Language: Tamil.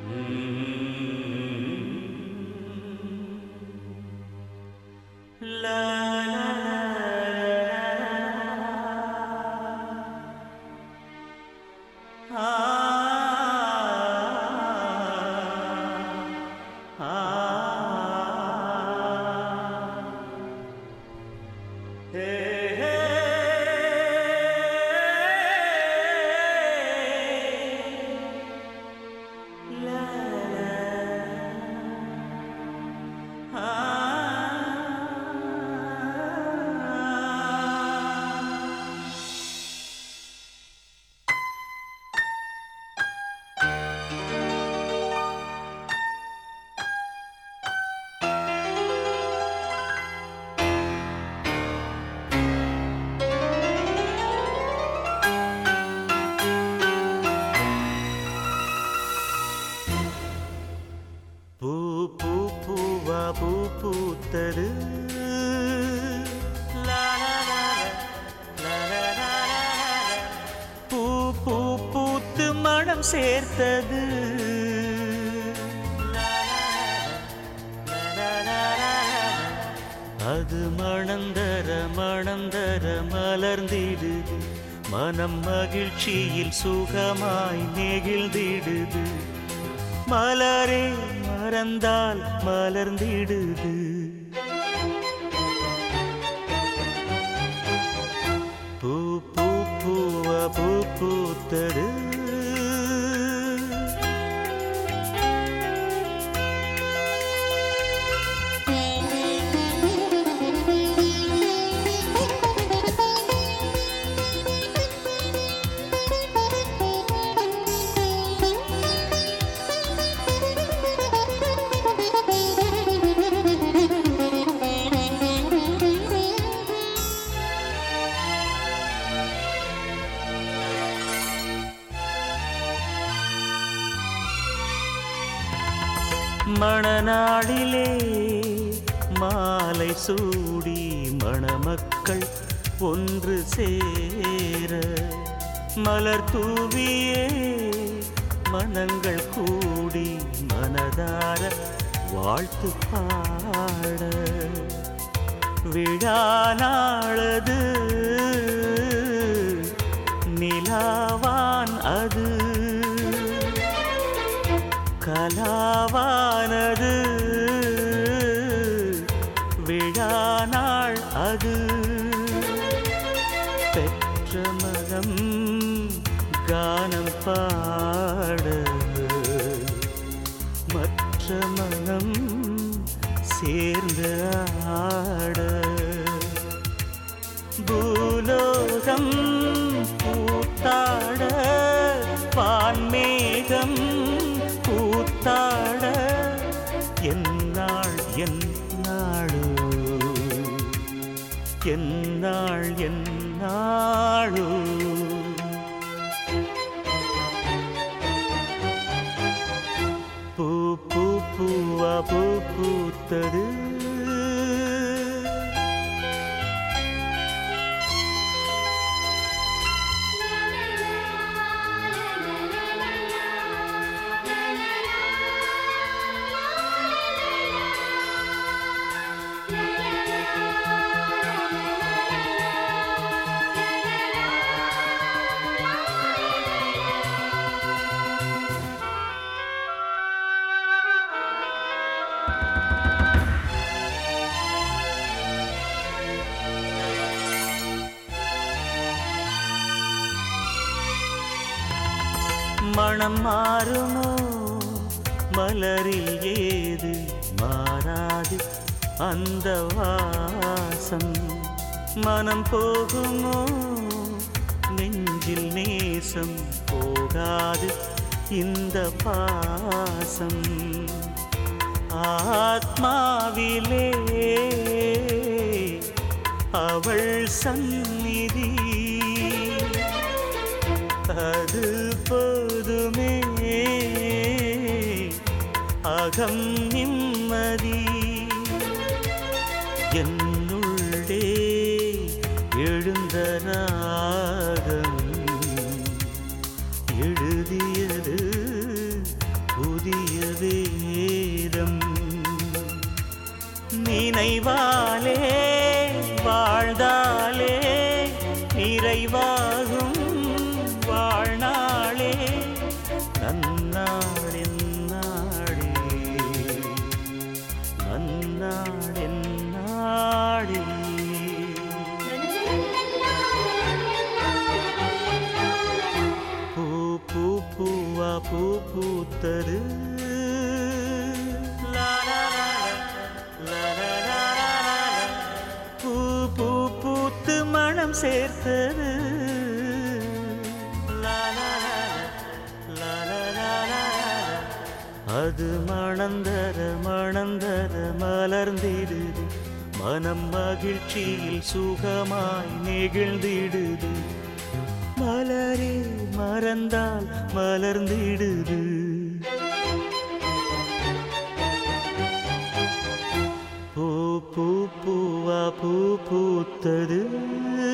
பூ பூ பூவா பூ பூத்தது லா, லா, லா, லா, லா, லா, லா, லா. பூ பூ பூத்து மனம் சேர்த்தது லா, லா, லா, லா, லா, லா. அது மணந்தர மணந்தர மலர்ந்திடுது மனம் மகிழ்ச்சியில் சுகமாய் நெகிழ்ந்திடுது மலரே மறந்தால் மலர்ந்திடுது பூ பூ பூவ பூ பூத்தது மணநாளிலே மாலை சூடி மணமக்கள் ஒன்று சேர மலர் தூவியே மனங்கள் கூடி மனதார வாழ்த்து பாட விழா நாளது நிலாவான் அது கலாவானது விழா நாள் அது பெற்ற மனம் கானம் பாட மற்ற மனம் சேர்ந்து ஆட பூலோகம் பூத்தாட வான்மேகம் பூத்தாட என்னாள் என்னாளோ என்னாள் என்னாளோ பூ பூ பூவா பூ பூத்தது மனம் மாறுமோ மலரில் ஏது மாறாது அந்த வாசம் மனம் போகுமோ நெஞ்சில் நேசம் போகாது இந்த பாசம் ஆத்மாவிலே அவள் சந்நிதி அது போதுமே அகம் நிம்மதி என்னுள்ளே எழுந்த ராகம் எழுதியது புதிய வேதம் நினைவாலே வாழ்ந்தாலே நிறைவாகும் வாழ்நாளே நன்னாளின் நாளே நன்னாளின் நாளே பூ பூ பூவா பூ பூத்தது லா, லா, லா, லா, லா, லா, லா, லா. பூ பூ பூத்து மனம் சேர்த்தது லா, லா, லா, லா, லா, லா, லா, லா. அது மணந்தர மணந்தர மலர்ந்திடுது மனம் மகிழ்ச்சியில் சுகமாய் நெகிழ்ந்திடுது மலரே மறந்தால் மலர்ந்திடுது பூ பூ பூவா பூ பூத்தது